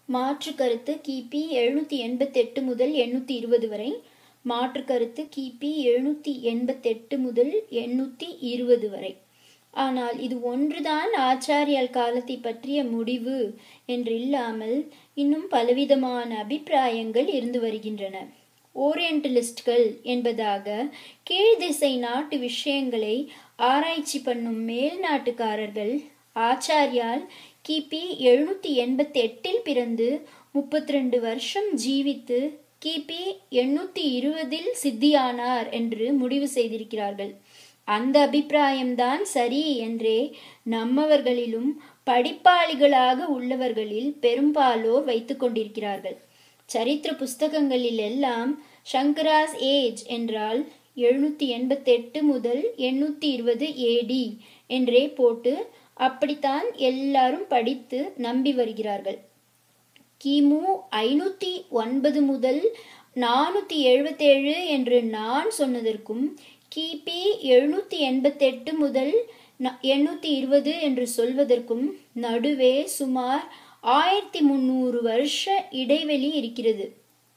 மாற்று கருத்து கிபி எழுநூற்றி எண்பத்தெட்டு முதல் எண்ணூற்றி இருபது வரை மாற்று கருத்து கிபி எழுநூற்றி எண்பத்தெட்டு முதல் எண்ணூற்றி இருபது வரை ஆனால் இது ஒன்றுதான் ஆச்சாரியால் காலத்தை பற்றிய முடிவு என்றில்லாமல் இன்னும் பலவிதமான அபிப்பிராயங்கள் இருந்து வருகின்றன ஓரியண்டலிஸ்ட்கள் என்பதாக கீழ் திசை நாட்டு விஷயங்களை ஆராய்ச்சி பண்ணும் மேல் நாட்டுக்காரர்கள் ஆச்சாரியால் கிபி எழுநூற்றி எண்பத்தி எட்டில் பிறந்து முப்பத்தி ரெண்டு வருஷம் ஜீவித்து கிபி எண்ணூற்றி இருபதில் சித்தியானார் என்று முடிவு செய்திருக்கிறார்கள் அந்த அபிப்பிராயம்தான் சரி என்றே நம்மவர்களிலும் படிப்பாளிகளாக உள்ளவர்களில் பெரும்பாலோர் வைத்து கொண்டிருக்கிறார்கள் சரித்திர புஸ்தகங்களில் எல்லாம் சங்கராஸ் ஏஜ் என்றால் எழுநூற்றி எண்பத்தெட்டு முதல் எண்ணூற்றி இருபது ஏடி என்றே போட்டு அப்படித்தான் எல்லாரும் படித்து நம்பி வருகிறார்கள் கிமு ஐநூற்றி ஒன்பது முதல் நானூற்றி எழுபத்தேழு என்று நான் சொன்னதற்கும் கிபி எழுநூற்றி எண்பத்தெட்டு முதல் எண்ணூற்றி இருபது என்று சொல்வதற்கும் நடுவே சுமார் ஆயிரத்தி முந்நூறு வருஷ இடைவெளி இருக்கிறது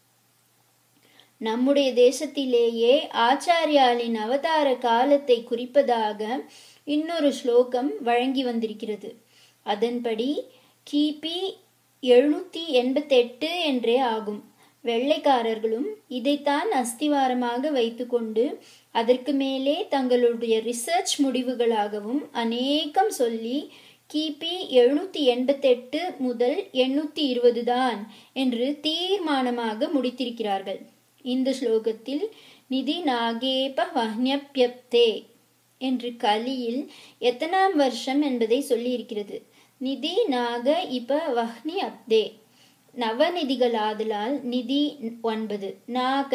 நம்முடைய தேசத்திலேயே ஆச்சாரியாலின் அவதார காலத்தை குறிப்பதாக இன்னொரு ஸ்லோகம் வழங்கி வந்திருக்கிறது அதன்படி கிபி எழுநூற்றி எண்பத்தெட்டு என்றே ஆகும் வெள்ளைக்காரர்களும் இதைத்தான் அஸ்திவாரமாக வைத்துக்கொண்டு அதற்கு மேலே தங்களுடைய ரிசர்ச் முடிவுகளாகவும் அநேகம் சொல்லி கிபி எழுநூற்றி எண்பத்தெட்டு முதல் எண்ணூற்றி இருபது தான் என்று தீர்மானமாக முடித்திருக்கிறார்கள் இந்த ஸ்லோகத்தில் நிதி நாகேப வஹ்ஞப்யப்தே என்று கலியில் எத்தனாம் வருஷம் என்பதை சொல்லியிருக்கிறது நிதி நாக இப்ப வஹ்னி அப்தே நவநிதிகளாதலால் நிதி ஒன்பது நாக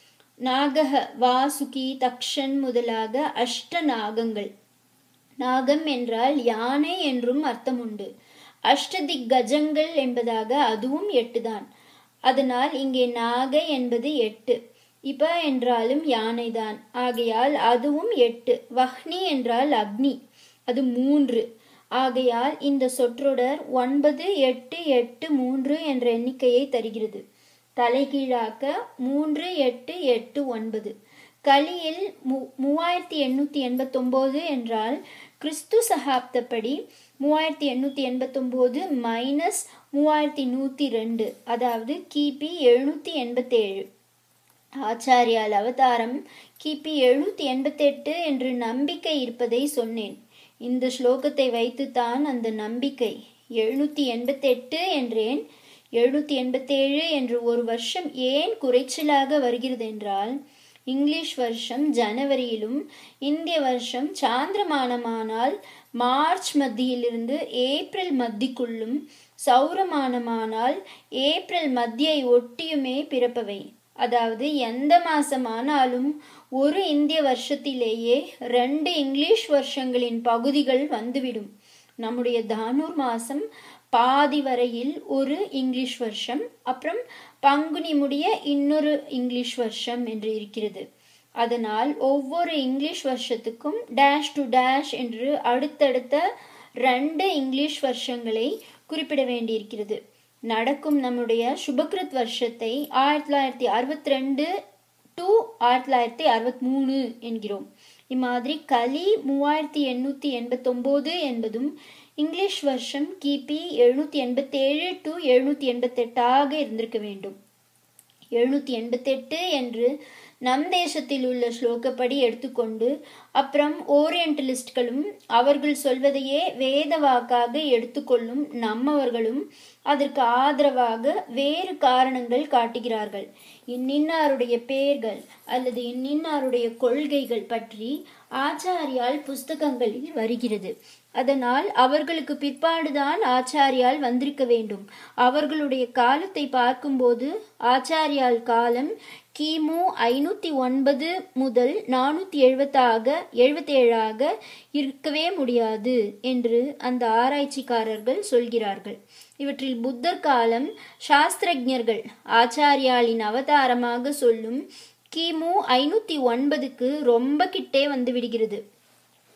நாகக வாசுகி தக்ஷன் முதலாக அஷ்ட நாகங்கள் நாகம் என்றால் யானை என்றும் அர்த்தம் உண்டு அஷ்டதிக் கஜங்கள் என்பதாக அதுவும் எட்டுதான் அதனால் இங்கே நாக என்பது எட்டு இப்ப என்றாலும் யானைதான் ஆகையால் அதுவும் எட்டு வஹ்னி என்றால் அக்னி அது மூன்று ஆகையால் இந்த சொற்றொடர் ஒன்பது எட்டு எட்டு மூன்று என்ற எண்ணிக்கையை தருகிறது தலைகீழாக்க மூன்று எட்டு எட்டு ஒன்பது கலியில் மு மூவாயிரத்தி எண்ணூற்றி எண்பத்தொம்போது என்றால் கிறிஸ்து சகாப்தப்படி மூவாயிரத்தி எண்ணூற்றி எண்பத்தொம்போது மைனஸ் மூவாயிரத்தி நூற்றி ரெண்டு அதாவது கிபி எழுநூற்றி எண்பத்தேழு ஆச்சாரியால் அவதாரம் கிபி எழுநூற்றி எண்பத்தெட்டு என்று நம்பிக்கை இருப்பதை சொன்னேன் இந்த ஸ்லோகத்தை வைத்துத்தான் அந்த நம்பிக்கை எழுநூற்றி எண்பத்தெட்டு என்றேன் எழுநூற்றி எண்பத்தேழு என்று ஒரு வருஷம் ஏன் குறைச்சலாக வருகிறது என்றால் இங்கிலீஷ் வருஷம் ஜனவரியிலும் இந்திய வருஷம் சாந்திரமானமானால் மார்ச் மத்தியிலிருந்து ஏப்ரல் மத்திக்குள்ளும் சௌரமானமானால் ஏப்ரல் மத்தியை ஒட்டியுமே பிறப்பவை அதாவது எந்த மாசம் ஆனாலும் ஒரு இந்திய வருஷத்திலேயே ரெண்டு இங்கிலீஷ் வருஷங்களின் பகுதிகள் வந்துவிடும் நம்முடைய தானூர் மாசம் பாதி வரையில் ஒரு இங்கிலீஷ் வருஷம் அப்புறம் பங்குனி முடிய இன்னொரு இங்கிலீஷ் வருஷம் என்று இருக்கிறது அதனால் ஒவ்வொரு இங்கிலீஷ் வருஷத்துக்கும் டேஷ் டு டேஷ் என்று அடுத்தடுத்த ரெண்டு இங்கிலீஷ் வருஷங்களை குறிப்பிட வேண்டியிருக்கிறது நடக்கும் நம்முடைய சுபகிருத் வருஷத்தை ஆயிரத்தி தொள்ளாயிரத்தி அறுபத்தி ரெண்டு டு ஆயிரத்தி தொள்ளாயிரத்தி அறுபத்தி மூணு என்கிறோம் இம்மாதிரி கலி மூவாயிரத்தி எண்ணூற்றி எண்பத்தொம்போது என்பதும் இங்கிலீஷ் வருஷம் கிபி எழுநூற்றி எண்பத்தேழு டு எழுநூற்றி எண்பத்தெட்டாக இருந்திருக்க வேண்டும் எழுநூற்றி எண்பத்தெட்டு என்று நம் தேசத்தில் உள்ள ஸ்லோகப்படி எடுத்துக்கொண்டு அப்புறம் ஓரியண்டலிஸ்ட்களும் அவர்கள் சொல்வதையே வேத வாக்காக எடுத்துக்கொள்ளும் நம்மவர்களும் அதற்கு ஆதரவாக வேறு காரணங்கள் காட்டுகிறார்கள் இன்னின்னாருடைய பெயர்கள் அல்லது இன்னின்னாருடைய கொள்கைகள் பற்றி ஆச்சாரியால் புஸ்தகங்களில் வருகிறது அதனால் அவர்களுக்கு பிற்பாடுதான் ஆச்சாரியால் வந்திருக்க வேண்டும் அவர்களுடைய காலத்தை பார்க்கும்போது ஆச்சாரியால் காலம் கிமு ஐநூற்றி ஒன்பது முதல் நானூற்றி எழுபத்தாக எழுபத்தேழாக இருக்கவே முடியாது என்று அந்த ஆராய்ச்சிக்காரர்கள் சொல்கிறார்கள் இவற்றில் புத்தர் காலம் சாஸ்திரஜர்கள் ஆச்சாரியாலின் அவதாரமாக சொல்லும் கிமு ஐநூற்றி ஒன்பதுக்கு ரொம்ப கிட்டே வந்து விடுகிறது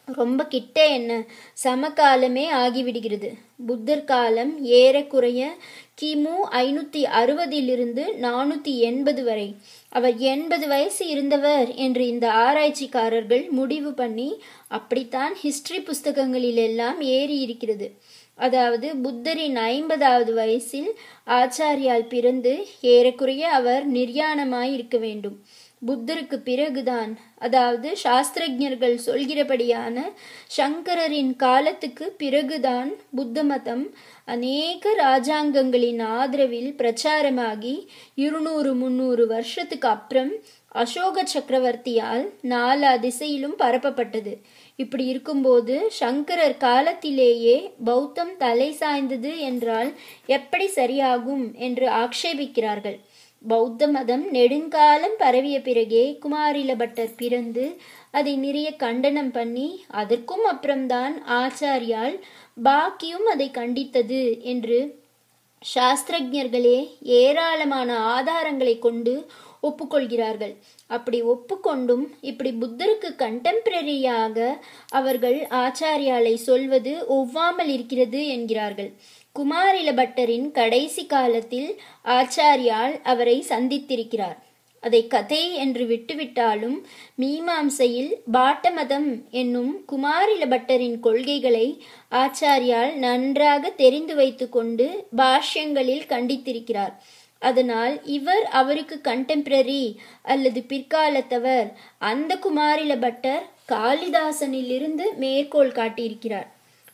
ரொம்ப கிட்ட என்ன சமகாலமே ஆகிவிடுகிறது புத்தர் காலம் ஏறக்குறைய கிமு ஐநூத்தி அறுபதிலிருந்து நானூத்தி எண்பது வரை அவர் எண்பது வயசு இருந்தவர் என்று இந்த ஆராய்ச்சிக்காரர்கள் முடிவு பண்ணி அப்படித்தான் ஹிஸ்டரி புஸ்தகங்களில் எல்லாம் ஏறி இருக்கிறது அதாவது புத்தரின் ஐம்பதாவது வயசில் ஆச்சாரியால் பிறந்து ஏறக்குறைய அவர் நிர்யாணமாய் இருக்க வேண்டும் புத்தருக்கு பிறகுதான் அதாவது சாஸ்திரஜர்கள் சொல்கிறபடியான சங்கரரின் காலத்துக்கு பிறகுதான் புத்த மதம் அநேக ராஜாங்கங்களின் ஆதரவில் பிரச்சாரமாகி இருநூறு முன்னூறு வருஷத்துக்கு அப்புறம் அசோக சக்கரவர்த்தியால் நாலா திசையிலும் பரப்பப்பட்டது இப்படி இருக்கும்போது சங்கரர் காலத்திலேயே பௌத்தம் தலை சாய்ந்தது என்றால் எப்படி சரியாகும் என்று ஆக்ஷேபிக்கிறார்கள் பௌத்த மதம் நெடுங்காலம் பரவிய பிறகே குமாரில பட்டர் பிறந்து அதை நிறைய கண்டனம் பண்ணி அதற்கும் அப்புறம்தான் ஆச்சாரியால் பாக்கியும் அதை கண்டித்தது என்று சாஸ்திரஜர்களே ஏராளமான ஆதாரங்களை கொண்டு ஒப்புக்கொள்கிறார்கள் அப்படி ஒப்புக்கொண்டும் இப்படி புத்தருக்கு கண்டெம்பரரியாக அவர்கள் ஆச்சாரியாலை சொல்வது ஒவ்வாமல் இருக்கிறது என்கிறார்கள் குமாரில பட்டரின் கடைசி காலத்தில் ஆச்சாரியால் அவரை சந்தித்திருக்கிறார் அதை கதை என்று விட்டுவிட்டாலும் மீமாம்சையில் பாட்டமதம் என்னும் குமாரில பட்டரின் கொள்கைகளை ஆச்சாரியால் நன்றாக தெரிந்து வைத்து கொண்டு பாஷ்யங்களில் கண்டித்திருக்கிறார் அதனால் இவர் அவருக்கு கண்டெம்பரரி அல்லது பிற்காலத்தவர் அந்த குமாரில பட்டர் காளிதாசனிலிருந்து மேற்கோள் காட்டியிருக்கிறார்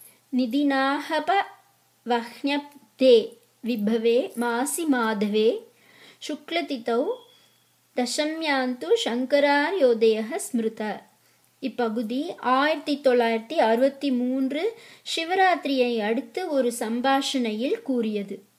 நிதினாகப வஹ்ஞப்தே விபவே மாசி மாதவே சுக்லதிதௌ தசம்யாந்து சங்கராரியோதய ஸ்மிருத இப்பகுதி ஆயிரத்தி தொள்ளாயிரத்தி அறுபத்தி மூன்று சிவராத்திரியை அடுத்து ஒரு சம்பாஷணையில் கூறியது